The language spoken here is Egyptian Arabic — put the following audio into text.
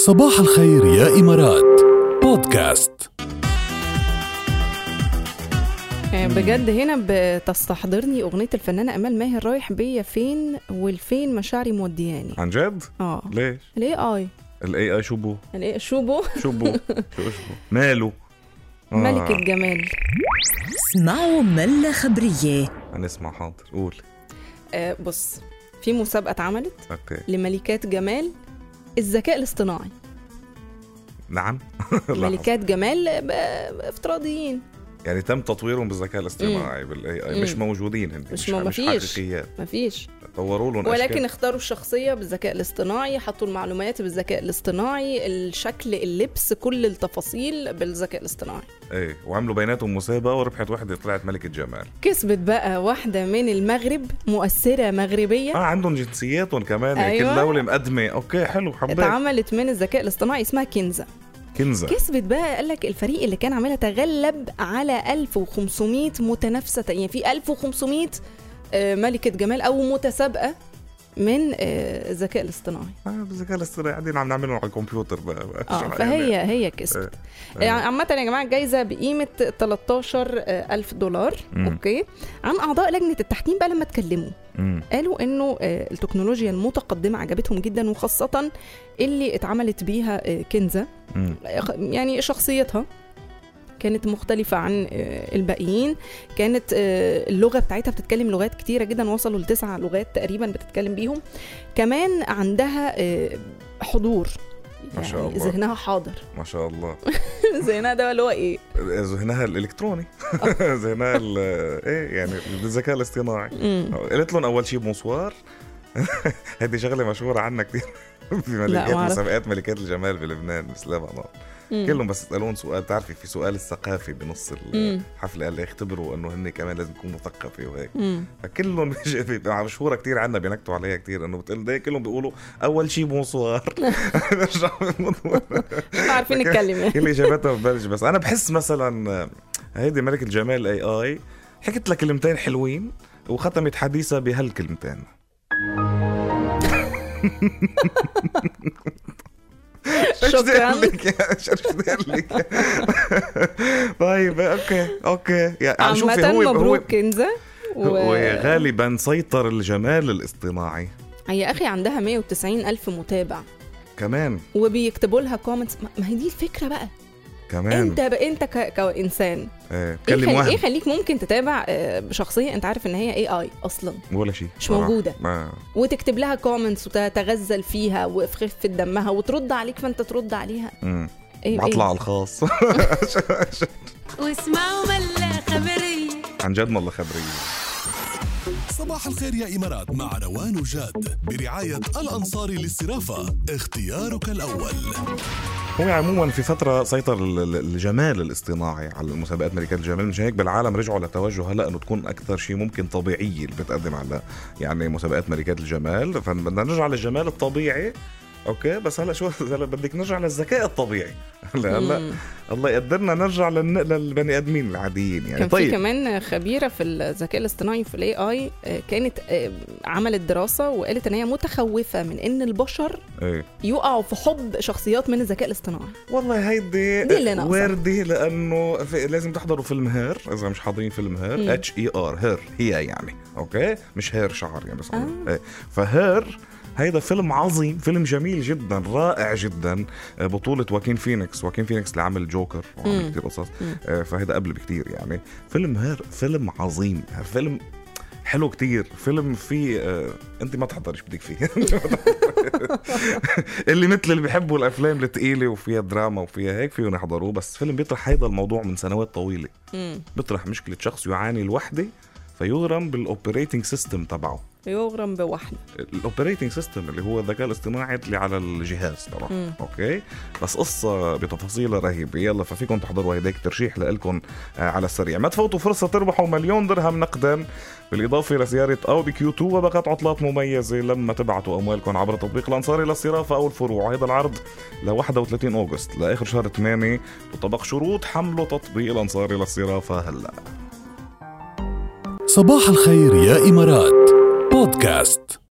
صباح الخير يا إمارات بودكاست آه، بجد هنا بتستحضرني اغنيه الفنانه امال ماهر رايح بيا فين والفين مشاعري مودياني عن جد؟ اه ليش؟ الاي اي الاي اي شو بو؟ الاي شو بو شو بو؟ شو ايش بو؟ ماله؟ آه. ملك الجمال اسمعوا ملة خبرية هنسمع حاضر قول آه بص في مسابقه اتعملت اوكي لملكات جمال الذكاء الاصطناعي نعم ملكات جمال آه، افتراضيين يعني تم تطويرهم بالذكاء الاصطناعي بالاي اي مش مم. موجودين هن مش مش, مو- مش مفيش. حقيقيات مفيش طوروا لهم ولكن أشكال. اختاروا الشخصيه بالذكاء الاصطناعي حطوا المعلومات بالذكاء الاصطناعي الشكل اللبس كل التفاصيل بالذكاء الاصطناعي ايه وعملوا بيناتهم مسابقه وربحت وحده طلعت ملكه جمال كسبت بقى واحدة من المغرب مؤثرة مغربية اه عندهم جنسياتهم كمان يعني أيوة. كل دوله مقدمه اوكي حلو حبيت اتعملت من الذكاء الاصطناعي اسمها كنزة كنزه كسبت بقى قال لك الفريق اللي كان عاملها تغلب على 1500 متنافسة يعني في 1500 آه، ملكة جمال أو متسابقة من آه، الذكاء الاصطناعي آه بالذكاء الاصطناعي قاعدين عم نعملهم على الكمبيوتر بقى, بقى. اه شو فهي يعني؟ هي كسبت إيه. يعني عامة يا جماعة الجايزة بقيمة 13 ألف دولار مم. أوكي عن أعضاء لجنة التحكيم بقى لما اتكلموا مم. قالوا انه آه، التكنولوجيا المتقدمه عجبتهم جدا وخاصه اللي اتعملت بيها آه، كنزه مم. آه، يعني شخصيتها كانت مختلفة عن آه، الباقيين كانت آه، اللغة بتاعتها بتتكلم لغات كتيرة جدا وصلوا لتسع لغات تقريبا بتتكلم بيهم كمان عندها آه، حضور ما شاء يعني الله. ذهنها حاضر ما شاء الله ذهنها ده اللي هو ايه ذهنها الالكتروني ذهنها ال- ايه يعني بالذكاء الاصطناعي مم. قلت لهم اول شيء بونسوار هذه شغله مشهوره عنا كثير في ملكات ما أعرف. مسابقات ملكات الجمال بلبنان بس لبنان مم. كلهم بس يسالون سؤال بتعرفي في سؤال الثقافي بنص مم. الحفله قال يختبروا انه هن كمان لازم يكونوا مثقفي وهيك مم. فكلهم بيجي- بي- مشهوره كثير عنا بينكتوا عليها كثير انه بتقول ده كلهم بيقولوا اول شيء بونسوار بيرجعوا بالموضوع. ما عارفين نتكلم يعني كل اجاباتها ببلش بس انا بحس مثلا آه، هيدي ملك الجمال اي اي حكت لك كلمتين حلوين وختمت حديثها بهالكلمتين ايش بدي شكرا اقول لك يا- ايش بدي اقول لك طيب اوكي اوكي يعني شوفي عامة هو هو مبروك كنزة هو غالبا سيطر الجمال الاصطناعي هي اخي عندها 190 الف متابع كمان وبيكتبوا لها كومنتس ما هي دي الفكره بقى كمان انت بقى انت ك... كانسان ايه ايه, كلم خل... ايه وهم خليك ممكن تتابع آه، شخصيه انت عارف ان هي اي اي اصلا ولا شيء مش صراحة. موجودة. ما وتكتب لها كومنتس وتتغزل فيها وفي خفه دمها وترد عليك فانت ترد عليها مم. ايه بطلع ايه على الخاص واسمعوا ملة خبرية عن جد والله خبريه صباح الخير يا إمارات مع روان وجاد برعاية الأنصاري للصرافة اختيارك الأول هو عموما في فترة سيطر ال- ال- الجمال الاصطناعي على المسابقات ملكات الجمال مش هيك بالعالم رجعوا لتوجه هلا انه تكون اكثر شيء ممكن طبيعية اللي بتقدم على يعني مسابقات ملكات الجمال فبدنا نرجع للجمال الطبيعي اوكي بس هلا شو هلا بدك نرجع للذكاء الطبيعي هلا هلا مم. الله يقدرنا نرجع للن... للبني ادمين العاديين يعني كان في طيب كمان خبيره في الذكاء الاصطناعي في الاي اي كانت آه، عملت دراسه وقالت ان هي متخوفه من ان البشر ايه يقعوا في حب شخصيات من الذكاء الاصطناعي والله هيدي دي اللي ناقصة. واردة لانه في لازم تحضروا فيلم هير اذا مش حاضرين فيلم مم. هير اتش اي ار هير هي يعني اوكي مش هير شعر يعني بس آه. إيه. فهير هيدا فيلم عظيم فيلم جميل جدا رائع جدا آه، بطولة واكين فينيكس واكين فينيكس اللي عمل جوكر مم. وعمل كتير قصص مم. آه، فهيدا قبل بكتير يعني فيلم هير فيلم عظيم فيلم حلو كتير فيلم فيه آه، انت ما تحضرش بدك فيه اللي مثل اللي بيحبوا الافلام الثقيله وفيها دراما وفيها هيك فيهم يحضروه بس فيلم بيطرح هيدا الموضوع من سنوات طويله مم. بيطرح مشكله شخص يعاني الوحده فيغرم بالاوبريتنج سيستم تبعه يغرم بوحده الاوبريتنج سيستم اللي هو الذكاء الاصطناعي اللي على الجهاز تبعه مم. اوكي بس قصه بتفاصيلها رهيبه يلا ففيكم تحضروا هيداك ترشيح لكم على السريع ما تفوتوا فرصه تربحوا مليون درهم نقدا بالاضافه لسياره اودي كيو 2 وباقات عطلات مميزه لما تبعتوا اموالكم عبر تطبيق الانصاري للصرافه او الفروع وهذا العرض ل 31 اوغست لاخر شهر 8 تطبق شروط حمله تطبيق الانصاري للصرافه هلا صباح الخير يا إمارات بودكاست